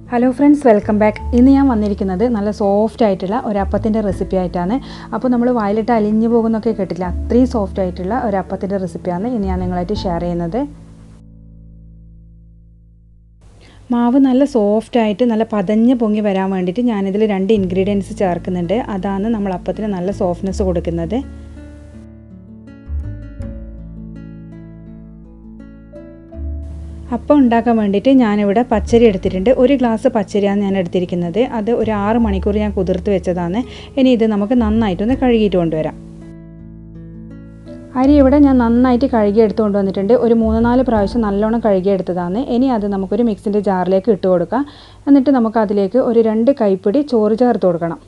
hello friends welcome back ഇന്ന് ഞാൻ വന്നിരിക്കുന്നത് നല്ല സോഫ്റ്റ് ആയിട്ടുള്ള ഒരു അപ്പത്തിൻ്റെ റെസിപ്പി ആയിട്ടാണ് അപ്പോൾ നമ്മൾ വായിലിട്ട് അലിഞ്ഞു പോകുന്നൊക്കെ കേട്ടില്ല അത്രയും സോഫ്റ്റ് ആയിട്ടുള്ള ഒരു അപ്പത്തിൻ്റെ റെസിപ്പിയാണ് ഇന്ന് ഞാൻ നിങ്ങളായിട്ട് ഷെയർ ചെയ്യുന്നത് മാവ് നല്ല സോഫ്റ്റ് ആയിട്ട് നല്ല പതഞ്ഞ് പൊങ്ങി വരാൻ വേണ്ടിയിട്ട് ഞാനിതിൽ രണ്ട് ഇൻഗ്രീഡിയൻസ് ചേർക്കുന്നുണ്ട് അതാണ് നമ്മൾ അപ്പത്തിന് നല്ല സോഫ്റ്റ്നെസ് കൊടുക്കുന്നത് അപ്പം ഉണ്ടാക്കാൻ വേണ്ടിയിട്ട് ഞാനിവിടെ പച്ചരി എടുത്തിട്ടുണ്ട് ഒരു ഗ്ലാസ് പച്ചരിയാണ് ഞാൻ എടുത്തിരിക്കുന്നത് അത് ഒരു ആറ് മണിക്കൂർ ഞാൻ കുതിർത്ത് വെച്ചതാണ് ഇനി ഇത് നമുക്ക് നന്നായിട്ടൊന്ന് കഴുകിയിട്ട് കൊണ്ടുവരാം അരി ഇവിടെ ഞാൻ നന്നായിട്ട് കഴുകി എടുത്തുകൊണ്ട് വന്നിട്ടുണ്ട് ഒരു മൂന്ന് നാല് പ്രാവശ്യം നല്ലോണം കഴുകിയെടുത്തതാണ് ഇനി അത് നമുക്കൊരു മിക്സിൻ്റെ ജാറിലേക്ക് ഇട്ട് കൊടുക്കാം എന്നിട്ട് നമുക്ക് അതിലേക്ക് ഒരു രണ്ട് കൈപ്പിടി ചോറ് ചേർത്ത് കൊടുക്കണം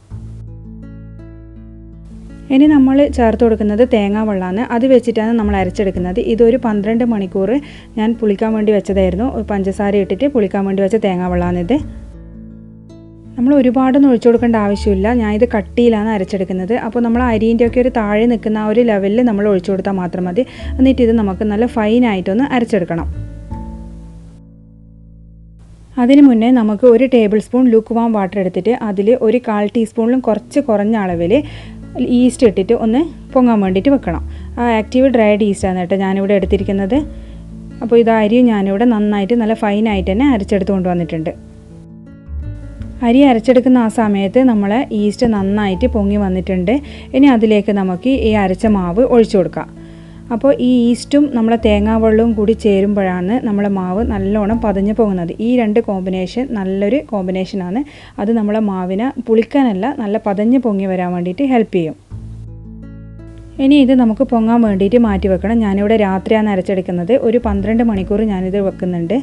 ഇനി നമ്മൾ ചേർത്ത് കൊടുക്കുന്നത് തേങ്ങാ വെള്ളമാണ് അത് വെച്ചിട്ടാണ് നമ്മൾ അരച്ചെടുക്കുന്നത് ഇതൊരു പന്ത്രണ്ട് മണിക്കൂർ ഞാൻ പുളിക്കാൻ വേണ്ടി വെച്ചതായിരുന്നു പഞ്ചസാര ഇട്ടിട്ട് പുളിക്കാൻ വേണ്ടി വെച്ച തേങ്ങാ വെള്ളമാണിത് നമ്മൾ ഒരുപാടൊന്നും ഒഴിച്ചു കൊടുക്കേണ്ട ആവശ്യമില്ല ഞാൻ ഇത് കട്ടിയിലാണ് അരച്ചെടുക്കുന്നത് അപ്പോൾ നമ്മൾ അരിൻ്റെ ഒക്കെ ഒരു താഴെ നിൽക്കുന്ന ആ ഒരു ലെവലിൽ നമ്മൾ ഒഴിച്ചു കൊടുത്താൽ മാത്രം മതി എന്നിട്ട് ഇത് നമുക്ക് നല്ല ഫൈനായിട്ടൊന്ന് അരച്ചെടുക്കണം അതിന് മുന്നേ നമുക്ക് ഒരു tablespoon lukewarm water എടുത്തിട്ട് അതിൽ ഒരു കാൽ ടീസ്പൂണിലും കുറച്ച് കുറഞ്ഞ അളവിൽ ഈസ്റ്റ് ഇട്ടിട്ട് ഒന്ന് പൊങ്ങാൻ വേണ്ടിയിട്ട് വെക്കണം ആ ആക്റ്റീവ് ഡ്രൈഡ് ഈസ്റ്റാണ് കേട്ടോ ഞാനിവിടെ എടുത്തിരിക്കുന്നത് അപ്പോൾ ഇത് അരി ഞാനിവിടെ നന്നായിട്ട് നല്ല ഫൈനായിട്ട് തന്നെ അരച്ചെടുത്ത് കൊണ്ടുവന്നിട്ടുണ്ട് അരി അരച്ചെടുക്കുന്ന ആ സമയത്ത് നമ്മൾ ഈസ്റ്റ് നന്നായിട്ട് പൊങ്ങി വന്നിട്ടുണ്ട് ഇനി അതിലേക്ക് നമുക്ക് ഈ അരച്ച മാവ് ഒഴിച്ചു കൊടുക്കാം അപ്പോൾ ഈ ഈസ്റ്റും നമ്മളെ തേങ്ങാവെള്ളവും കൂടി ചേരുമ്പോഴാണ് നമ്മളെ മാവ് നല്ലോണം പതഞ്ഞു പോകുന്നത് ഈ രണ്ട് കോമ്പിനേഷൻ നല്ലൊരു കോമ്പിനേഷനാണ് അത് നമ്മളെ മാവിനെ പുളിക്കാനല്ല നല്ല പതഞ്ഞ് പൊങ്ങി വരാൻ വേണ്ടിയിട്ട് ഹെൽപ്പ് ചെയ്യും ഇനി ഇത് നമുക്ക് പൊങ്ങാൻ വേണ്ടിയിട്ട് മാറ്റി വെക്കണം ഞാനിവിടെ രാത്രിയാണ് അരച്ചെടുക്കുന്നത് ഒരു പന്ത്രണ്ട് മണിക്കൂർ ഞാനിത് വെക്കുന്നുണ്ട്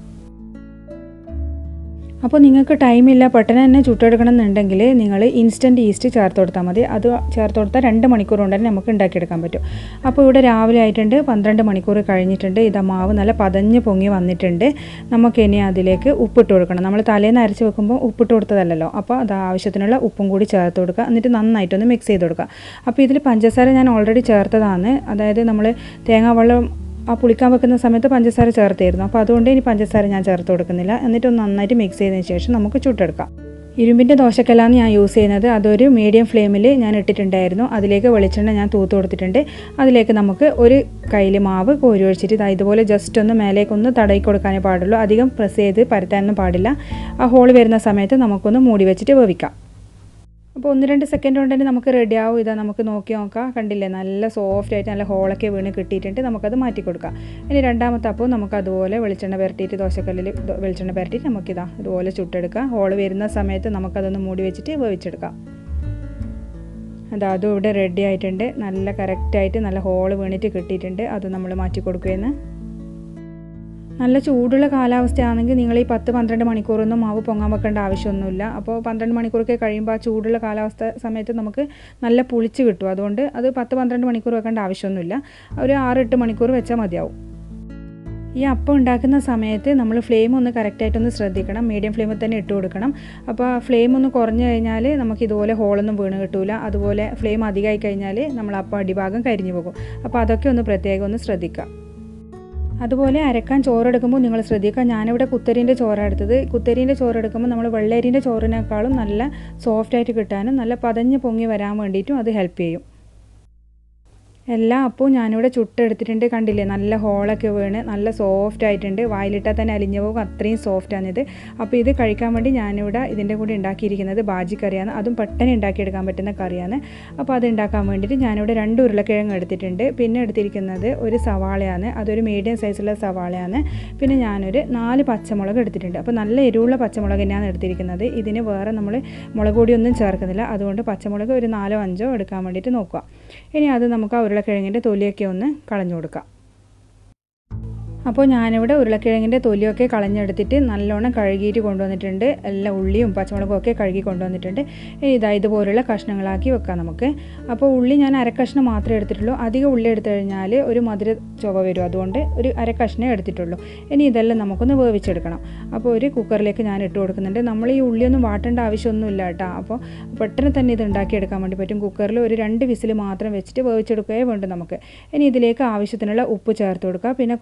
അപ്പോൾ നിങ്ങൾക്ക് ടൈമില്ല പെട്ടെന്ന് തന്നെ ചുട്ടെടുക്കണം എന്നുണ്ടെങ്കിൽ നിങ്ങൾ ഇൻസ്റ്റൻറ്റ് ഈസ്റ്റ് ചേർത്ത് കൊടുത്താൽ മതി അത് ചേർത്ത് കൊടുത്താൽ രണ്ട് മണിക്കൂർ കൊണ്ട് തന്നെ നമുക്ക് ഉണ്ടാക്കിയെടുക്കാൻ പറ്റും അപ്പോൾ ഇവിടെ രാവിലെ ആയിട്ടുണ്ട് പന്ത്രണ്ട് മണിക്കൂർ കഴിഞ്ഞിട്ടുണ്ട് ഇത് മാവ് നല്ല പതഞ്ഞ് പൊങ്ങി വന്നിട്ടുണ്ട് നമുക്ക് ഇനി അതിലേക്ക് ഉപ്പിട്ട് കൊടുക്കണം നമ്മൾ തലേന്ന് അരച്ച് വെക്കുമ്പോൾ ഉപ്പിട്ട് കൊടുത്തതല്ലല്ലോ അപ്പോൾ അത് ആവശ്യത്തിനുള്ള ഉപ്പും കൂടി ചേർത്ത് കൊടുക്കുക എന്നിട്ട് നന്നായിട്ടൊന്ന് മിക്സ് ചെയ്ത് കൊടുക്കുക അപ്പോൾ ഇതിൽ പഞ്ചസാര ഞാൻ ഓൾറെഡി ചേർത്തതാണ് അതായത് നമ്മൾ തേങ്ങാവെള്ളം ആ പുളിക്കാൻ വെക്കുന്ന സമയത്ത് പഞ്ചസാര ചേർത്തായിരുന്നു അപ്പോൾ അതുകൊണ്ട് ഇനി പഞ്ചസാര ഞാൻ ചേർത്ത് കൊടുക്കുന്നില്ല എന്നിട്ട് ഒന്ന് നന്നായിട്ട് മിക്സ് ചെയ്തതിന് ശേഷം നമുക്ക് ചുട്ടെടുക്കാം ഇരുമ്പിൻ്റെ ദോശക്കല്ലാണ് ഞാൻ യൂസ് ചെയ്യുന്നത് അതൊരു മീഡിയം ഫ്ലെയിമിൽ ഞാൻ ഇട്ടിട്ടുണ്ടായിരുന്നു അതിലേക്ക് വെളിച്ചെണ്ണ ഞാൻ തൂത്ത് കൊടുത്തിട്ടുണ്ട് അതിലേക്ക് നമുക്ക് ഒരു കയ്യിൽ മാവ് കോരി ഒഴിച്ചിട്ട് ഇതാ ഇതുപോലെ ജസ്റ്റ് ഒന്ന് മേലേക്കൊന്ന് തടയി കൊടുക്കാനേ പാടുള്ളൂ അധികം പ്രസ് ചെയ്ത് പരത്താനൊന്നും പാടില്ല ആ ഹോൾ വരുന്ന സമയത്ത് നമുക്കൊന്ന് മൂടി വെച്ചിട്ട് വേവിക്കാം അപ്പോൾ ഒന്ന് രണ്ട് സെക്കൻഡ് കൊണ്ട് തന്നെ നമുക്ക് റെഡി ആവും ഇതാ നമുക്ക് നോക്കി നോക്കാം കണ്ടില്ലേ നല്ല സോഫ്റ്റ് ആയിട്ട് നല്ല ഹോളൊക്കെ വീണ് കിട്ടിയിട്ടുണ്ട് നമുക്കത് മാറ്റി കൊടുക്കാം ഇനി രണ്ടാമത്തെ അപ്പോൾ നമുക്ക് അതുപോലെ വെളിച്ചെണ്ണ പുരട്ടിയിട്ട് ദോശക്കല്ലിൽ വെളിച്ചെണ്ണ പുരട്ടിയിട്ട് നമുക്കിതാ ഇതുപോലെ ചുട്ടെടുക്കാം ഹോൾ വരുന്ന സമയത്ത് നമുക്കതൊന്ന് മൂടി വെച്ചിട്ട് വേവിച്ചെടുക്കാം അതാ അതും ഇവിടെ റെഡി ആയിട്ടുണ്ട് നല്ല കറക്റ്റായിട്ട് നല്ല ഹോൾ വീണിട്ട് കിട്ടിയിട്ടുണ്ട് അത് നമ്മൾ മാറ്റി കൊടുക്കുകയെന്ന് നല്ല ചൂടുള്ള കാലാവസ്ഥയാണെങ്കിൽ നിങ്ങൾ ഈ പത്ത് പന്ത്രണ്ട് മണിക്കൂറൊന്നും മാവ് പൊങ്ങാൻ വെക്കേണ്ട ആവശ്യമൊന്നുമില്ല അപ്പോൾ പന്ത്രണ്ട് മണിക്കൂറൊക്കെ കഴിയുമ്പോൾ ആ ചൂടുള്ള കാലാവസ്ഥ സമയത്ത് നമുക്ക് നല്ല പുളിച്ച് കിട്ടും അതുകൊണ്ട് അത് പത്ത് പന്ത്രണ്ട് മണിക്കൂർ വെക്കേണ്ട ആവശ്യമൊന്നുമില്ല ഒരു ആറ് എട്ട് മണിക്കൂർ വെച്ചാൽ മതിയാവും ഈ അപ്പം ഉണ്ടാക്കുന്ന സമയത്ത് നമ്മൾ ഫ്ലെയിം ഒന്ന് കറക്റ്റായിട്ടൊന്ന് ശ്രദ്ധിക്കണം മീഡിയം ഫ്ലെയിമിൽ തന്നെ ഇട്ട് കൊടുക്കണം അപ്പോൾ ഫ്ലെയിം ഒന്ന് കുറഞ്ഞു കഴിഞ്ഞാൽ നമുക്ക് ഇതുപോലെ ഹോളൊന്നും വീണ് കിട്ടൂല അതുപോലെ ഫ്ലെയിം അധികമായി കഴിഞ്ഞാൽ നമ്മൾ അപ്പം അടിഭാഗം കരിഞ്ഞു പോകും അപ്പോൾ അതൊക്കെ ഒന്ന് പ്രത്യേകം ഒന്ന് ശ്രദ്ധിക്കുക അതുപോലെ അരക്കാൻ ചോറെടുക്കുമ്പോൾ നിങ്ങൾ ശ്രദ്ധിക്കുക ഞാനിവിടെ കുത്തരീൻ്റെ ചോറാണ് എടുത്തത് കുത്തരീൻ്റെ ചോറെടുക്കുമ്പോൾ നമ്മൾ വെള്ളരിൻ്റെ ചോറിനേക്കാളും നല്ല സോഫ്റ്റായിട്ട് കിട്ടാനും നല്ല പതഞ്ഞ് പൊങ്ങി വരാൻ വേണ്ടിയിട്ടും അത് ഹെൽപ്പ് ചെയ്യും എല്ലാ അപ്പവും ഞാനിവിടെ ചുട്ടെടുത്തിട്ടുണ്ട് കണ്ടില്ലേ നല്ല ഹോളൊക്കെ വീണ് നല്ല സോഫ്റ്റ് ആയിട്ടുണ്ട് വായിലിട്ടാൽ തന്നെ അലിഞ്ഞു പോകും അത്രയും സോഫ്റ്റാണിത് അപ്പോൾ ഇത് കഴിക്കാൻ വേണ്ടി ഞാനിവിടെ ഇതിൻ്റെ കൂടെ ഉണ്ടാക്കിയിരിക്കുന്നത് ബാജി കറിയാണ് അതും പെട്ടെന്ന് ഉണ്ടാക്കിയെടുക്കാൻ പറ്റുന്ന കറിയാണ് അപ്പോൾ അത് ഉണ്ടാക്കാൻ വേണ്ടിയിട്ട് ഞാനിവിടെ രണ്ട് ഉരുളക്കിഴങ്ങ് എടുത്തിട്ടുണ്ട് പിന്നെ എടുത്തിരിക്കുന്നത് ഒരു സവാളയാണ് അതൊരു മീഡിയം സൈസുള്ള സവാളയാണ് പിന്നെ ഞാനൊരു നാല് പച്ചമുളക് എടുത്തിട്ടുണ്ട് അപ്പോൾ നല്ല എരിവുള്ള പച്ചമുളക് തന്നെയാണ് എടുത്തിരിക്കുന്നത് ഇതിന് വേറെ നമ്മൾ മുളക് പൊടിയൊന്നും ചേർക്കുന്നില്ല അതുകൊണ്ട് പച്ചമുളക് ഒരു നാലോ അഞ്ചോ എടുക്കാൻ വേണ്ടിയിട്ട് നോക്കുക ഇനി അത് നമുക്ക് ആ ഉരുളക്കിഴങ്ങിൻ്റെ തൊലിയൊക്കെ ഒന്ന് കളഞ്ഞു കൊടുക്കാം അപ്പോൾ ഞാനിവിടെ ഉരുളക്കിഴങ്ങിൻ്റെ തൊലിയൊക്കെ കളഞ്ഞെടുത്തിട്ട് നല്ലോണം കഴുകിയിട്ട് കൊണ്ടുവന്നിട്ടുണ്ട് എല്ലാ ഉള്ളിയും പച്ചമുളകും ഒക്കെ കഴുകി കൊണ്ടുവന്നിട്ടുണ്ട് ഇനി ഇതാ ഇതുപോലുള്ള കഷ്ണങ്ങളാക്കി വെക്കാം നമുക്ക് അപ്പോൾ ഉള്ളി ഞാൻ അരക്കഷ്ണം മാത്രമേ എടുത്തിട്ടുള്ളൂ അധികം ഉള്ളി എടുത്തു കഴിഞ്ഞാൽ ഒരു മധുര ചുവ വരും അതുകൊണ്ട് ഒരു അരക്കഷ്ണേ എടുത്തിട്ടുള്ളൂ ഇനി ഇതെല്ലാം നമുക്കൊന്ന് വേവിച്ചെടുക്കണം അപ്പോൾ ഒരു കുക്കറിലേക്ക് ഞാൻ ഇട്ട് കൊടുക്കുന്നുണ്ട് നമ്മൾ ഈ ഉള്ളിയൊന്നും വാട്ടേണ്ട ആവശ്യമൊന്നുമില്ല കേട്ടോ അപ്പോൾ പെട്ടെന്ന് തന്നെ ഇത് ഉണ്ടാക്കിയെടുക്കാൻ വേണ്ടി പറ്റും കുക്കറിൽ ഒരു രണ്ട് വിസിൽ മാത്രം വെച്ചിട്ട് വേവിച്ചെടുക്കുകയേ വേണ്ടു നമുക്ക് ഇനി ഇതിലേക്ക് ആവശ്യത്തിനുള്ള ഉപ്പ് ചേർത്ത് കൊടുക്കുക പിന്നെ കുറച്ച് മഞ്ഞൾ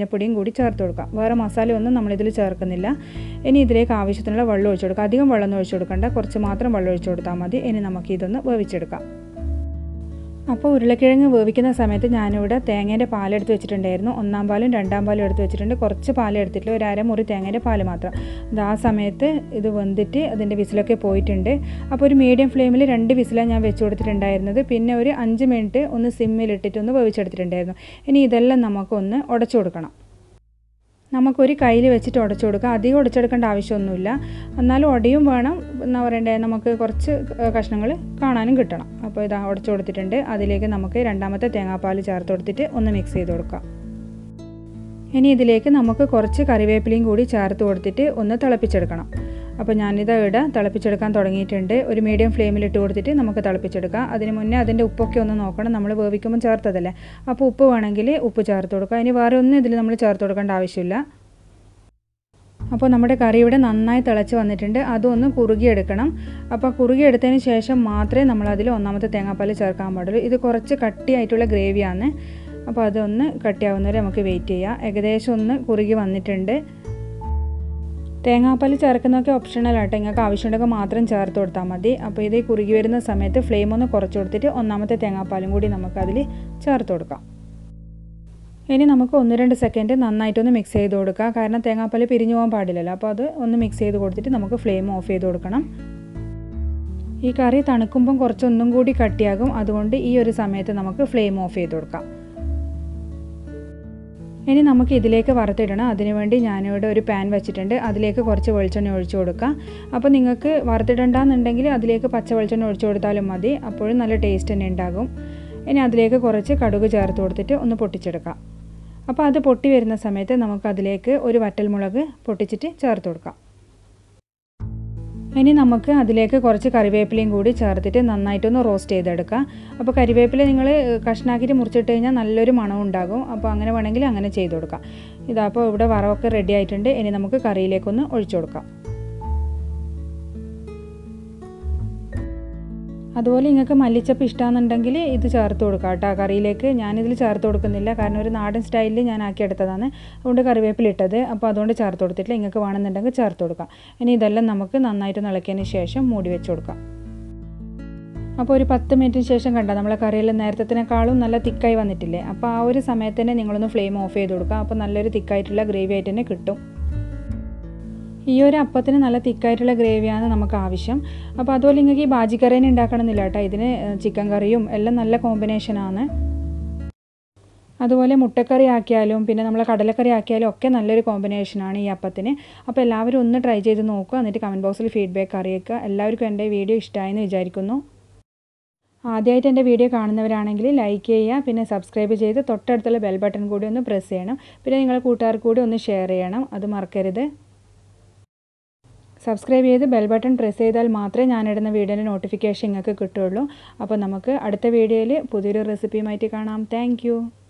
മഞ്ഞപ്പൊടിയും കൂടി ചേർത്ത് കൊടുക്കാം വേറെ മസാലയൊന്നും നമ്മളിതിൽ ചേർക്കുന്നില്ല ഇനി ഇതിലേക്ക് ആവശ്യത്തിനുള്ള വെള്ളം ഒഴിച്ചു കൊടുക്കുക അധികം വെള്ളം ഒഴിച്ചു കൊടുക്കണ്ട കുറച്ച് മാത്രം വെള്ളം ഒഴിച്ചു കൊടുത്താൽ മതി ഇനി നമുക്ക് ഇതൊന്ന് വേവിച്ചെടുക്കാം അപ്പോൾ ഉരുളക്കിഴങ്ങ് വേവിക്കുന്ന സമയത്ത് ഞാനിവിടെ തേങ്ങേൻ്റെ പാലെടുത്ത് വെച്ചിട്ടുണ്ടായിരുന്നു ഒന്നാം പാലും രണ്ടാം പാലും എടുത്ത് വെച്ചിട്ടുണ്ട് കുറച്ച് പാൽ എടുത്തിട്ട് ഒരു അരമുറി തേങ്ങേൻ്റെ പാല് മാത്രം അത് ആ സമയത്ത് ഇത് വെന്തിട്ട് അതിൻ്റെ വിസിലൊക്കെ പോയിട്ടുണ്ട് അപ്പോൾ ഒരു മീഡിയം ഫ്ലെയിമിൽ രണ്ട് വിസിലാണ് ഞാൻ വെച്ച് കൊടുത്തിട്ടുണ്ടായിരുന്നത് പിന്നെ ഒരു അഞ്ച് മിനിറ്റ് ഒന്ന് സിമ്മിലിട്ടിട്ട് ഒന്ന് വേവിച്ചെടുത്തിട്ടുണ്ടായിരുന്നു ഇനി ഇതെല്ലാം നമുക്കൊന്ന് ഉടച്ചു കൊടുക്കണം നമുക്കൊരു കയ്യിൽ വെച്ചിട്ട് ഉടച്ചു കൊടുക്കുക അധികം ഉടച്ചെടുക്കേണ്ട ആവശ്യമൊന്നുമില്ല എന്നാലും ഉടയും വേണം എന്താ പറയണ്ടേ നമുക്ക് കുറച്ച് കഷ്ണങ്ങൾ കാണാനും കിട്ടണം അപ്പോൾ ഇതാ ഉടച്ചു കൊടുത്തിട്ടുണ്ട് അതിലേക്ക് നമുക്ക് രണ്ടാമത്തെ തേങ്ങാപ്പാൽ ചേർത്ത് കൊടുത്തിട്ട് ഒന്ന് മിക്സ് ചെയ്ത് കൊടുക്കാം ഇനി ഇതിലേക്ക് നമുക്ക് കുറച്ച് കറിവേപ്പിലയും കൂടി ചേർത്ത് കൊടുത്തിട്ട് ഒന്ന് തിളപ്പിച്ചെടുക്കണം അപ്പോൾ ഞാനിത് ഇവിടെ തിളപ്പിച്ചെടുക്കാൻ തുടങ്ങിയിട്ടുണ്ട് ഒരു മീഡിയം ഫ്ലെയിമിൽ ഇട്ട് കൊടുത്തിട്ട് നമുക്ക് തിളപ്പിച്ചെടുക്കാം അതിന് മുന്നേ അതിൻ്റെ ഉപ്പൊക്കെ ഒന്ന് നോക്കണം നമ്മൾ വേവിക്കുമ്പോൾ ചേർത്തതല്ലേ അപ്പോൾ ഉപ്പ് വേണമെങ്കിൽ ഉപ്പ് ചേർത്ത് കൊടുക്കുക ഇനി വേറെ ഒന്നും ഇതിൽ നമ്മൾ ചേർത്ത് കൊടുക്കേണ്ട ആവശ്യമില്ല അപ്പോൾ നമ്മുടെ കറി ഇവിടെ നന്നായി തിളച്ച് വന്നിട്ടുണ്ട് അതൊന്ന് കുറുകിയെടുക്കണം അപ്പോൾ കുറുകിയെടുത്തതിന് ശേഷം മാത്രമേ നമ്മൾ അതിൽ ഒന്നാമത്തെ തേങ്ങാപ്പാൽ ചേർക്കാൻ പാടുള്ളൂ ഇത് കുറച്ച് കട്ടിയായിട്ടുള്ള ഗ്രേവിയാണ് അപ്പോൾ അതൊന്ന് കട്ടിയാവുന്നവരെ നമുക്ക് വെയിറ്റ് ചെയ്യാം ഏകദേശം ഒന്ന് കുറുകി വന്നിട്ടുണ്ട് തേങ്ങാപ്പാൽ ചേർക്കുന്നതൊക്കെ ഓപ്ഷണൽ ആട്ടോ നിങ്ങൾക്ക് ആവശ്യമുണ്ടെങ്കിൽ മാത്രം ചേർത്ത് കൊടുത്താൽ മതി അപ്പോൾ ഇത് കുറുകി വരുന്ന സമയത്ത് ഫ്ലെയിം ഒന്ന് കുറച്ച് കൊടുത്തിട്ട് ഒന്നാമത്തെ തേങ്ങാപ്പാലും കൂടി നമുക്കതിൽ ചേർത്ത് കൊടുക്കാം ഇനി നമുക്ക് ഒന്ന് രണ്ട് സെക്കൻഡ് നന്നായിട്ടൊന്ന് മിക്സ് ചെയ്ത് കൊടുക്കുക കാരണം തേങ്ങാപ്പാൽ പിരിഞ്ഞു പോകാൻ പാടില്ലല്ലോ അപ്പോൾ അത് ഒന്ന് മിക്സ് ചെയ്ത് കൊടുത്തിട്ട് നമുക്ക് ഫ്ലെയിം ഓഫ് ചെയ്ത് കൊടുക്കണം ഈ കറി തണുക്കുമ്പം കുറച്ചൊന്നും കൂടി കട്ടിയാകും അതുകൊണ്ട് ഈ ഒരു സമയത്ത് നമുക്ക് ഫ്ലെയിം ഓഫ് ചെയ്ത് കൊടുക്കാം ഇനി നമുക്ക് ഇതിലേക്ക് വറുത്തിടണം അതിനുവേണ്ടി ഞാനിവിടെ ഒരു പാൻ വെച്ചിട്ടുണ്ട് അതിലേക്ക് കുറച്ച് വെളിച്ചെണ്ണ ഒഴിച്ചു കൊടുക്കാം അപ്പോൾ നിങ്ങൾക്ക് വറുത്തിടണ്ടെന്നുണ്ടെങ്കിൽ അതിലേക്ക് പച്ച വെളിച്ചെണ്ണ ഒഴിച്ചു കൊടുത്താലും മതി അപ്പോഴും നല്ല ടേസ്റ്റ് തന്നെ ഉണ്ടാകും ഇനി അതിലേക്ക് കുറച്ച് കടുക് ചേർത്ത് കൊടുത്തിട്ട് ഒന്ന് പൊട്ടിച്ചെടുക്കാം അപ്പോൾ അത് പൊട്ടി വരുന്ന സമയത്ത് നമുക്ക് അതിലേക്ക് ഒരു വറ്റൽമുളക് പൊട്ടിച്ചിട്ട് ചേർത്ത് കൊടുക്കാം ഇനി നമുക്ക് അതിലേക്ക് കുറച്ച് കറിവേപ്പിലയും കൂടി ചേർത്തിട്ട് നന്നായിട്ടൊന്ന് റോസ്റ്റ് ചെയ്തെടുക്കാം അപ്പോൾ കറിവേപ്പില നിങ്ങൾ കഷ്ണാക്കിയിട്ട് മുറിച്ചിട്ട് കഴിഞ്ഞാൽ നല്ലൊരു മണം ഉണ്ടാകും അപ്പോൾ അങ്ങനെ വേണമെങ്കിൽ അങ്ങനെ ചെയ്ത് കൊടുക്കാം ഇതപ്പോൾ ഇവിടെ വറവൊക്കെ റെഡി ആയിട്ടുണ്ട് ഇനി നമുക്ക് കറിയിലേക്കൊന്ന് ഒഴിച്ചു കൊടുക്കാം അതുപോലെ നിങ്ങൾക്ക് മല്ലിച്ചപ്പ് ഇഷ്ടമാണെന്നുണ്ടെങ്കിൽ ഇത് ചേർത്ത് കൊടുക്കാം കേട്ടോ കറിയിലേക്ക് ഞാനിതിൽ ചേർത്ത് കൊടുക്കുന്നില്ല കാരണം ഒരു നാടൻ സ്റ്റൈലിൽ ഞാൻ ആക്കിയെടുത്തതാണ് അതുകൊണ്ട് കറിവേപ്പില ഇട്ടത് അപ്പോൾ അതുകൊണ്ട് ചേർത്ത് കൊടുത്തിട്ടില്ല നിങ്ങൾക്ക് വേണമെന്നുണ്ടെങ്കിൽ ചേർത്ത് കൊടുക്കാം ഇനി ഇതെല്ലാം നമുക്ക് നന്നായിട്ട് ഇളക്കിയതിന് ശേഷം മൂടി വെച്ച് കൊടുക്കാം അപ്പോൾ ഒരു പത്ത് മിനിറ്റിന് ശേഷം കണ്ട നമ്മളെ കറിയെല്ലാം നേരത്തേക്കാളും നല്ല തിക്കായി വന്നിട്ടില്ലേ അപ്പോൾ ആ ഒരു സമയത്ത് തന്നെ നിങ്ങളൊന്ന് ഫ്ലെയിം ഓഫ് ചെയ്ത് കൊടുക്കുക അപ്പോൾ നല്ലൊരു തിക്കായിട്ടുള്ള ഗ്രേവി ആയിട്ട് തന്നെ കിട്ടും ഈ ഒരു അപ്പത്തിന് നല്ല തിക്കായിട്ടുള്ള ഗ്രേവിയാണ് നമുക്ക് ആവശ്യം അപ്പോൾ അതുപോലെ നിങ്ങൾക്ക് ഈ ബാജിക്കറേനെ ഉണ്ടാക്കണമെന്നില്ല കേട്ടോ ഇതിന് ചിക്കൻ കറിയും എല്ലാം നല്ല കോമ്പിനേഷനാണ് അതുപോലെ മുട്ടക്കറി ആക്കിയാലും പിന്നെ നമ്മൾ കടലക്കറി ആക്കിയാലും ഒക്കെ നല്ലൊരു കോമ്പിനേഷനാണ് ഈ അപ്പത്തിന് അപ്പോൾ എല്ലാവരും ഒന്ന് ട്രൈ ചെയ്ത് നോക്കുക എന്നിട്ട് കമൻറ്റ് ബോക്സിൽ ഫീഡ്ബാക്ക് അറിയിക്കുക എല്ലാവർക്കും എൻ്റെ വീഡിയോ ഇഷ്ടമായെന്ന് വിചാരിക്കുന്നു ആദ്യമായിട്ട് എൻ്റെ വീഡിയോ കാണുന്നവരാണെങ്കിൽ ലൈക്ക് ചെയ്യുക പിന്നെ സബ്സ്ക്രൈബ് ചെയ്ത് തൊട്ടടുത്തുള്ള ബെൽ ബട്ടൺ കൂടി ഒന്ന് പ്രസ് ചെയ്യണം പിന്നെ നിങ്ങളുടെ കൂട്ടുകാർക്ക് കൂടി ഒന്ന് ഷെയർ ചെയ്യണം അത് മറക്കരുത് സബ്സ്ക്രൈബ് ചെയ്ത് ബെൽ ബട്ടൺ പ്രസ് ചെയ്താൽ മാത്രമേ ഞാനിടുന്ന വീഡിയോൻ്റെ നോട്ടിഫിക്കേഷൻ നിങ്ങൾക്ക് കിട്ടുള്ളൂ അപ്പോൾ നമുക്ക് അടുത്ത വീഡിയോയിൽ പുതിയൊരു റെസിപ്പിയുമായിട്ട് കാണാം താങ്ക്